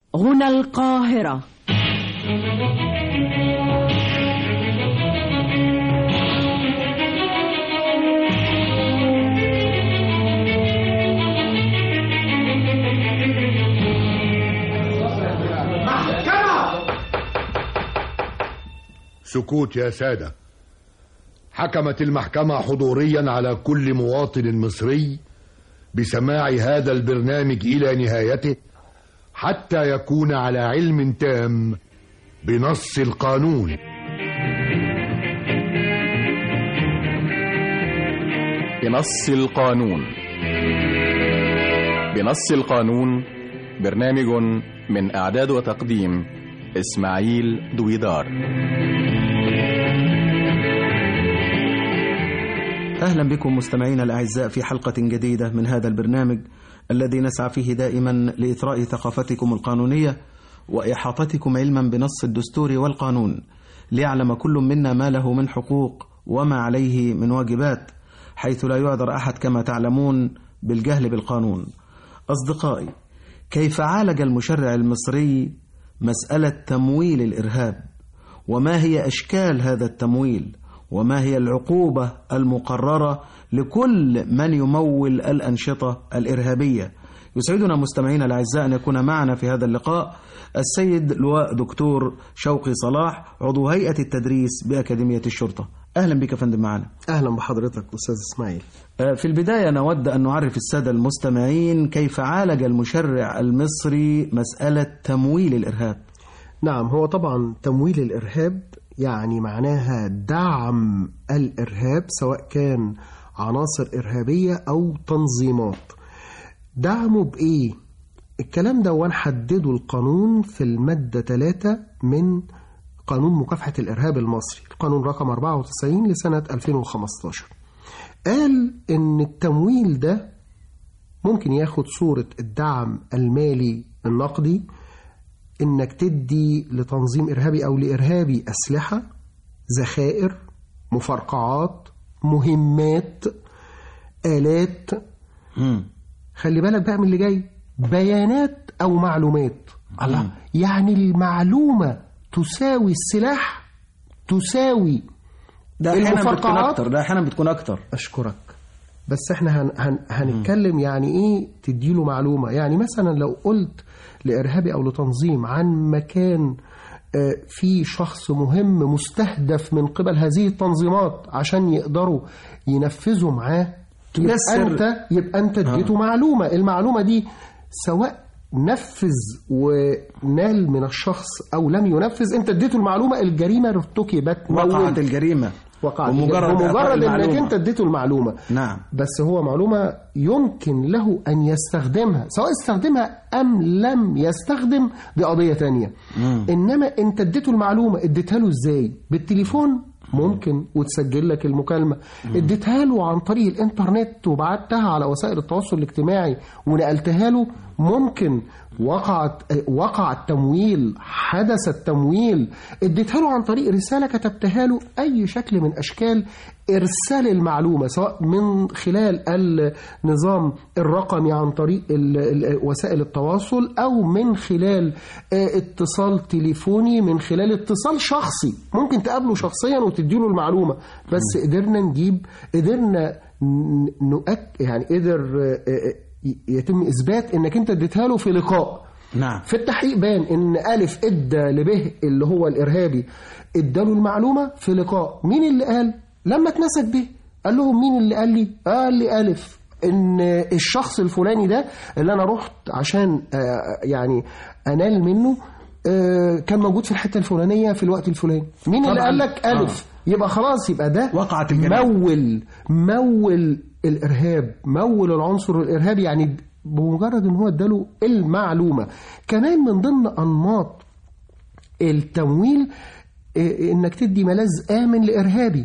هنا القاهرة سكوت يا سادة حكمت المحكمة حضوريا على كل مواطن مصري بسماع هذا البرنامج إلى نهايته حتى يكون على علم تام بنص القانون بنص القانون بنص القانون برنامج من إعداد وتقديم إسماعيل دويدار أهلا بكم مستمعينا الأعزاء في حلقة جديدة من هذا البرنامج الذي نسعى فيه دائما لإثراء ثقافتكم القانونية وإحاطتكم علما بنص الدستور والقانون ليعلم كل منا ما له من حقوق وما عليه من واجبات حيث لا يعذر أحد كما تعلمون بالجهل بالقانون أصدقائي كيف عالج المشرع المصري مسألة تمويل الإرهاب وما هي أشكال هذا التمويل وما هي العقوبة المقررة لكل من يمول الأنشطة الإرهابية يسعدنا مستمعينا الأعزاء أن يكون معنا في هذا اللقاء السيد لواء دكتور شوقي صلاح عضو هيئة التدريس بأكاديمية الشرطة أهلا بك فندم معنا اهلا بحضرتك استاذ اسماعيل في البداية نود أن نعرف السادة المستمعين كيف عالج المشرع المصري مسألة تمويل الإرهاب نعم هو طبعا تمويل الارهاب يعني معناها دعم الارهاب سواء كان عناصر ارهابيه او تنظيمات دعمه بايه الكلام ده ونحدده القانون في الماده 3 من قانون مكافحه الارهاب المصري القانون رقم 94 لسنه 2015 قال ان التمويل ده ممكن ياخد صوره الدعم المالي النقدي انك تدي لتنظيم ارهابي او لارهابي اسلحه ذخائر مفرقعات مهمات الات خلي بالك بقى من اللي جاي بيانات او معلومات الله يعني المعلومه تساوي السلاح تساوي ده أحيانا بتكون المفرقعات أكتر ده أحيانا بتكون أكتر اشكرك بس احنا هن هن هنتكلم يعني ايه تديله معلومه يعني مثلا لو قلت لارهابي او لتنظيم عن مكان آه، في شخص مهم مستهدف من قبل هذه التنظيمات عشان يقدروا ينفذوا معاه يبقى تيسر. انت يبقى انت اديته معلومه المعلومه دي سواء نفذ ونال من الشخص او لم ينفذ انت اديته المعلومه الجريمه ارتكبت وقعت موت. الجريمة وقعت بمجرد بمجرد إعطاء انك المعلومة. انت اديته المعلومه نعم بس هو معلومة يمكن له أن يستخدمها سواء استخدمها أم لم يستخدم دي قضية تانية إنما أنت اديته المعلومة اديتها له إزاي بالتليفون ممكن وتسجل لك المكالمة اديتها له عن طريق الانترنت وبعتها على وسائل التواصل الاجتماعي ونقلتها له ممكن وقعت وقع التمويل حدث التمويل اديتها له عن طريق رسالة كتبتها له أي شكل من أشكال إرسال المعلومة سواء من خلال النظام الرقمي عن طريق ال- ال- وسائل التواصل أو من خلال آه، اتصال تليفوني من خلال اتصال شخصي ممكن تقابله شخصيا وتديله المعلومة بس قدرنا نجيب قدرنا ن- نؤك يعني قدر آه، آه، يتم إثبات إنك أنت اديتها له في لقاء نعم في التحقيق بان ان الف ادى لبه اللي هو الارهابي اداله المعلومه في لقاء مين اللي قال لما اتمسك به قال لهم مين اللي قال لي قال لي الف ان الشخص الفلاني ده اللي انا رحت عشان آه، يعني انال منه آه، كان موجود في الحته الفلانيه في الوقت الفلاني مين اللي طبعاً. قال لك الف يبقى خلاص يبقى ده وقعت الجريمة. مول مول الارهاب مول العنصر الارهابي يعني بمجرد ان هو اداله المعلومه كمان من ضمن انماط التمويل إيه، انك تدي ملاذ امن لارهابي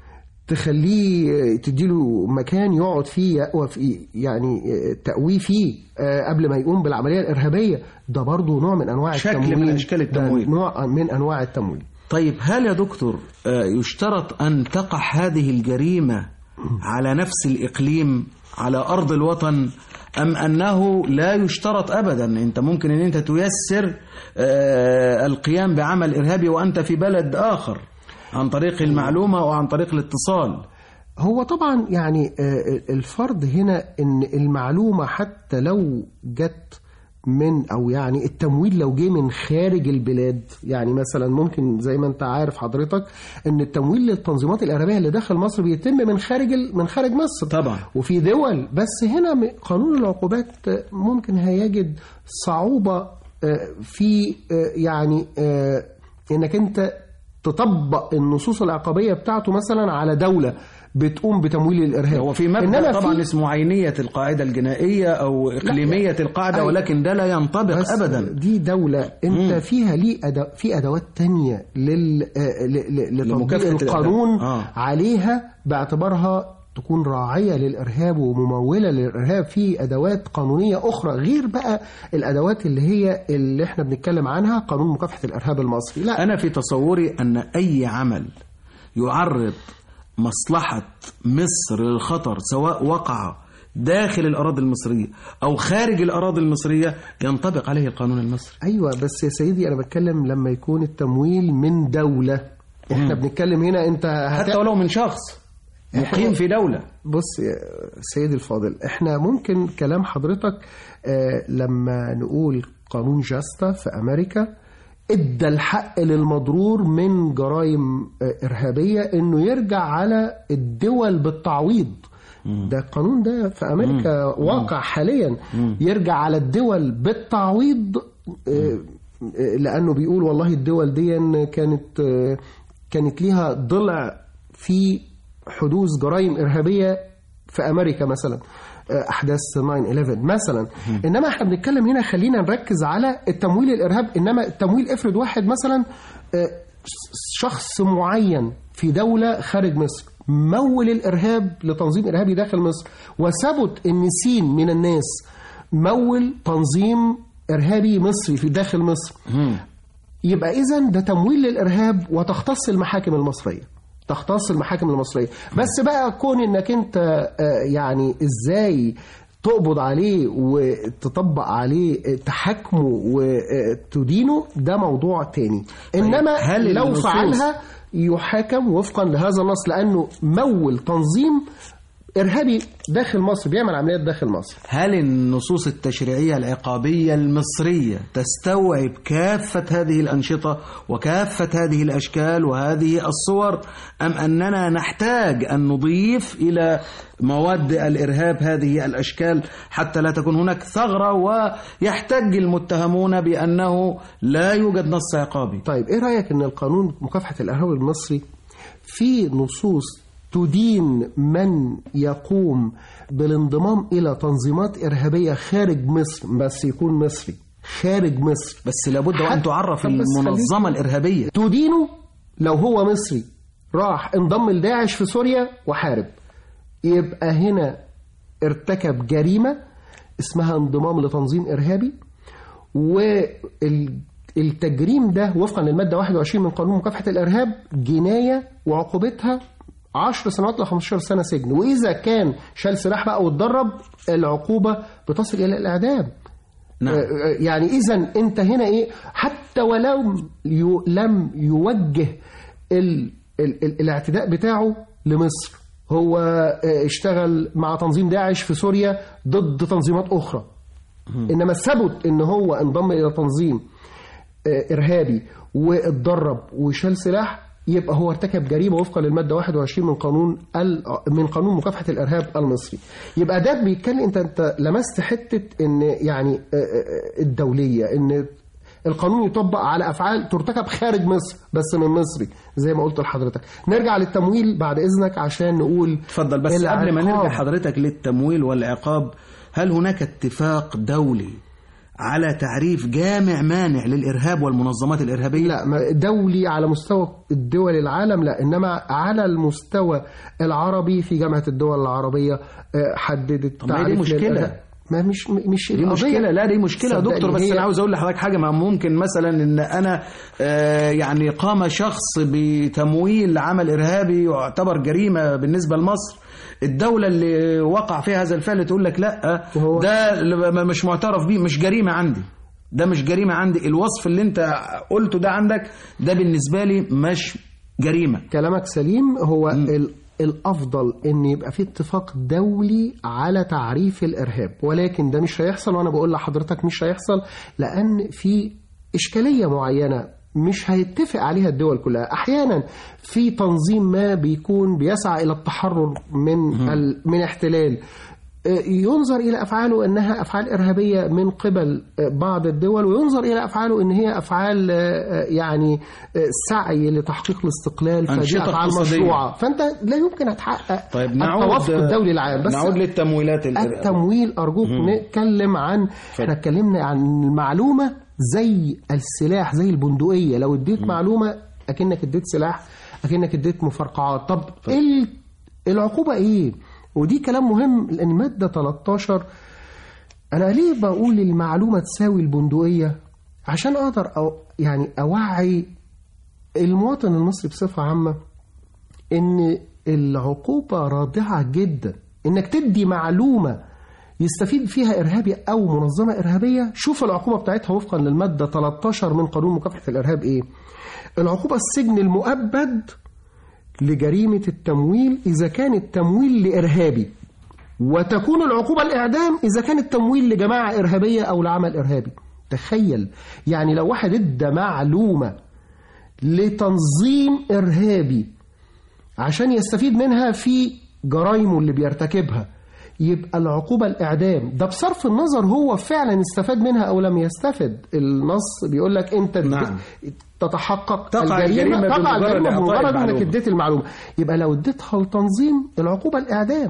تخليه آه، تديله مكان يقعد فيه يقوى فيه يعني آه، تقويه فيه آه، قبل ما يقوم بالعمليه الارهابيه ده برضه نوع من انواع شكل من التمويل أشكال ده التمويل. نوع من انواع التمويل طيب هل يا دكتور آه، يشترط أن تقع هذه الجريمة على نفس الإقليم على أرض الوطن أم أنه لا يشترط أبدا أنت ممكن أن أنت تيسر آه، القيام بعمل إرهابي وأنت في بلد آخر عن طريق المعلومة وعن طريق الاتصال هو طبعا يعني آه، الفرض هنا ان المعلومه حتى لو جت من او يعني التمويل لو جه من خارج البلاد يعني مثلا ممكن زي ما انت عارف حضرتك ان التمويل للتنظيمات الارهابيه اللي داخل مصر بيتم من خارج ال- من خارج مصر طبعا. وفي دول بس هنا م- قانون العقوبات ممكن هيجد صعوبه آه، في آه، يعني آه، انك انت تطبق النصوص العقابيه بتاعته مثلا على دوله بتقوم بتمويل الارهاب هو في مبدأ إنما طبعا في- اسمه عينية القاعدة الجنائية أو إقليمية القاعدة أي- ولكن ده لا ينطبق بس أبدا دي دولة انت مم. فيها ليه أدو في ادوات تانية لل آه، ل- ل- لتطبيق لمكافحة القانون الإرهاب. آه. عليها باعتبارها تكون راعية للإرهاب وممولة للإرهاب في أدوات قانونية أخرى غير بقى الأدوات اللي هي اللي احنا بنتكلم عنها قانون مكافحة الإرهاب المصري لا أنا في تصوري أن أي عمل يعرض مصلحة مصر للخطر سواء وقع داخل الأراضي المصرية أو خارج الأراضي المصرية ينطبق عليه القانون المصري ايوه بس يا سيدي انا بتكلم لما يكون التمويل من دولة احنا بنتكلم هنا انت هت- حتى ولو من شخص مقيم في دولة بص يا سيدي الفاضل احنا ممكن كلام حضرتك آه لما نقول قانون جاستا في امريكا ادى الحق للمضرور من جرائم آه ارهابيه انه يرجع على الدول بالتعويض ده القانون ده في امريكا واقع حاليا يرجع على الدول بالتعويض آه، آه، لانه بيقول والله الدول دي كانت آه، كانت ليها ضلع في حدوث جرائم إرهابية في أمريكا مثلا آه، أحداث 9/11 مثلا إنما إحنا بنتكلم هنا خلينا نركز على التمويل الإرهاب إنما التمويل افرض واحد مثلا آه، شخص معين في دولة خارج مصر مول الإرهاب لتنظيم إرهابي داخل مصر وثبت إن سين من الناس مول تنظيم إرهابي مصري في داخل مصر يبقى اذا ده تمويل للارهاب وتختص المحاكم المصريه تختص المحاكم المصريه بس بقى كون انك انت آه، يعني ازاي تقبض عليه وتطبق عليه تحاكمه وتدينه ده موضوع تاني انما هل لو النصوص- فعلها يحاكم وفقا لهذا النص لانه مول تنظيم ارهابي داخل مصر بيعمل عمليات داخل مصر هل النصوص التشريعية العقابية المصرية تستوعب كافة هذه الأنشطة وكافة هذه الأشكال وهذه الصور أم أننا نحتاج أن نضيف إلى مواد الإرهاب هذه الأشكال حتى لا تكون هناك ثغرة ويحتج المتهمون بأنه لا يوجد نص عقابي طيب ايه رايك ان القانون مكافحه الارهاب المصري في نصوص تدين من يقوم بالانضمام الى تنظيمات ارهابيه خارج مصر بس يكون مصري خارج مصر بس لابد وأن حتى- تعرف طب بس المنظمة الإرهابية تدينه لو هو مصري راح انضم لداعش في سوريا وحارب يبقى هنا ارتكب جريمة اسمها انضمام لتنظيم إرهابي والتجريم ده وفقا للمادة 21 من قانون مكافحة الإرهاب جناية وعقوبتها 10 سنوات ل 15 سنة سجن وإذا كان شال سلاح بقى واتدرب العقوبة بتصل إلى الإعدام نعم. آه، آه، يعني اذا انت هنا ايه حتى ولو يو لم يوجه ال ال ال الاعتداء بتاعه لمصر هو آه، اشتغل مع تنظيم داعش في سوريا ضد تنظيمات اخرى انما ثبت ان هو انضم الى تنظيم آه، ارهابي واتدرب وشال سلاح يبقى هو ارتكب جريمه وفقا للماده 21 من قانون ال- من قانون مكافحه الارهاب المصري يبقى ده بيتكلم انت انت لمست حته ان يعني آه، آه، الدوليه ان القانون يطبق على افعال ترتكب خارج مصر بس من مصري زي ما قلت لحضرتك نرجع للتمويل بعد اذنك عشان نقول تفضل بس قبل ما العقاب. نرجع حضرتك للتمويل والعقاب هل هناك اتفاق دولي على تعريف جامع مانع للإرهاب والمنظمات الإرهابية لا ما- دولي على مستوى الدول العالم لا انما على المستوى العربي في جامعه الدول العربيه آه، حددت طب ما هي دي تعريف مشكلة. للإرهاب. ما مش مش دي مشكلة لا دي مشكلة يا دكتور بس أنا عاوز أقول لحضرتك حاجة ما ممكن مثلا إن أنا آه، يعني قام شخص بتمويل عمل إرهابي يعتبر جريمة بالنسبة لمصر الدولة اللي وقع فيها هذا الفعل تقول لك لا وهو- ده اللي مش معترف بيه مش جريمة عندي ده مش جريمة عندي الوصف اللي انت قلته ده عندك ده بالنسبة لي مش جريمة كلامك سليم هو ال الافضل ان يبقى في اتفاق دولي على تعريف الارهاب ولكن ده مش هيحصل وانا بقول لحضرتك مش هيحصل لان في اشكاليه معينه مش هيتفق عليها الدول كلها احيانا في تنظيم ما بيكون بيسعى الى التحرر من ال... من احتلال ينظر إلى أفعاله أنها أفعال إرهابية من قبل بعض الدول وينظر إلى أفعاله أن هي أفعال يعني سعي لتحقيق الاستقلال فدي أنشطة أفعال اقتصادية. مشروعة فأنت لا يمكن هتحقق طيب نعود التوافق الدولي العام بس نعود للتمويلات ال- التمويل أرجوك نتكلم عن احنا اتكلمنا عن المعلومة زي السلاح زي البندقية لو اديت معلومة أكنك اديت سلاح أكنك اديت مفرقعات طب ال- العقوبة إيه؟ ودي كلام مهم لأن مادة 13 أنا ليه بقول المعلومة تساوي البندقية؟ عشان أقدر أو يعني أوعي المواطن المصري بصفة عامة ان العقوبة رادعة جدا انك تدي معلومة يستفيد فيها ارهابي او منظمة ارهابية شوف العقوبة بتاعتها وفقا للمادة 13 من قانون مكافحة الارهاب ايه العقوبة السجن المؤبد لجريمة التمويل اذا كان التمويل لارهابي وتكون العقوبة الإعدام إذا كان التمويل لجماعة إرهابية أو لعمل إرهابي تخيل يعني لو واحد ادى معلومة لتنظيم إرهابي عشان يستفيد منها في جرائمه اللي بيرتكبها يبقى العقوبة الإعدام ده بصرف النظر هو فعلا استفاد منها أو لم يستفد النص بيقول لك أنت نعم. تتحقق تقع الجريمة تقع بمجرد الجريمة إعطاء بمجرد أنك المعلومة. اديت المعلومة يبقى لو اديتها لتنظيم العقوبة الإعدام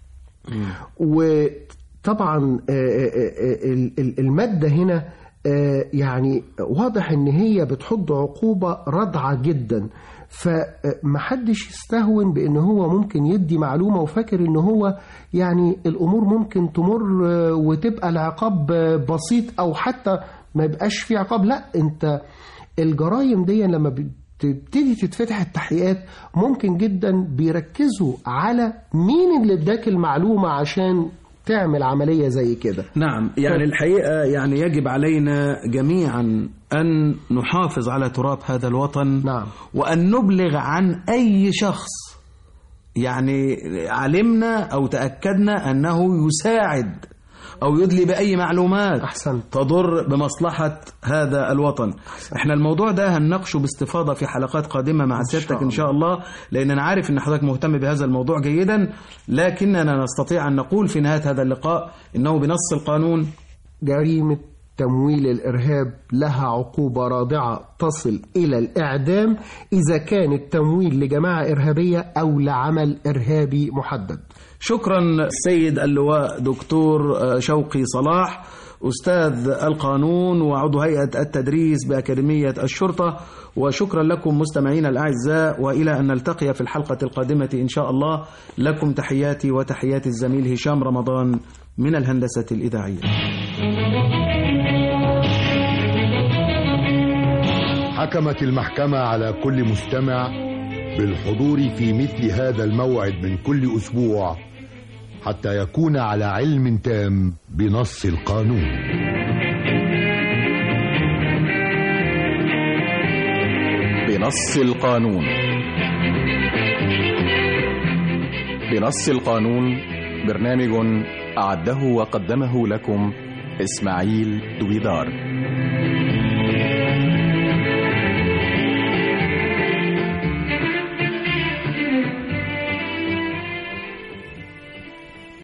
وطبعا آه، آه، آه، ال- ال- المادة هنا آه، يعني واضح ان هي بتحط عقوبة رادعة جدا فمحدش يستهون بان هو ممكن يدي معلومة وفاكر ان هو يعني الامور ممكن تمر آه، وتبقى العقاب آه، بسيط او حتى ما يبقاش في عقاب لا انت الجرائم دي لما بتبتدي تتفتح التحقيقات ممكن جدا بيركزوا على مين اللي اداك المعلومة عشان تعمل عملية زي كده نعم يعني الحقيقة يعني يجب علينا جميعا أن نحافظ على تراب هذا الوطن نعم. وأن نبلغ عن أي شخص يعني علمنا أو تأكدنا أنه يساعد أو يدلي بأي معلومات أحسنت. تضر بمصلحة هذا الوطن احنا الموضوع ده هنناقشه باستفاضة في حلقات قادمة مع سيادتك إن شاء الله لأن أنا عارف أن حضرتك مهتم بهذا الموضوع جيدا لكننا نستطيع أن نقول في نهاية هذا اللقاء إنه بنص القانون جريمة تمويل الإرهاب لها عقوبة رادعة تصل إلى الإعدام إذا كان التمويل لجماعة إرهابية أو لعمل إرهابي محدد شكرا سيد اللواء دكتور آه، شوقي صلاح أستاذ القانون وعضو هيئة التدريس بأكاديمية الشرطة وشكرا لكم مستمعينا الأعزاء وإلى أن نلتقي في الحلقة القادمة إن شاء الله لكم تحياتي وتحيات الزميل هشام رمضان من الهندسة الإذاعية حكمت المحكمة على كل مستمع بالحضور في مثل هذا الموعد من كل أسبوع حتى يكون على علم تام بنص القانون بنص القانون بنص القانون برنامج أعده وقدمه لكم إسماعيل دويدار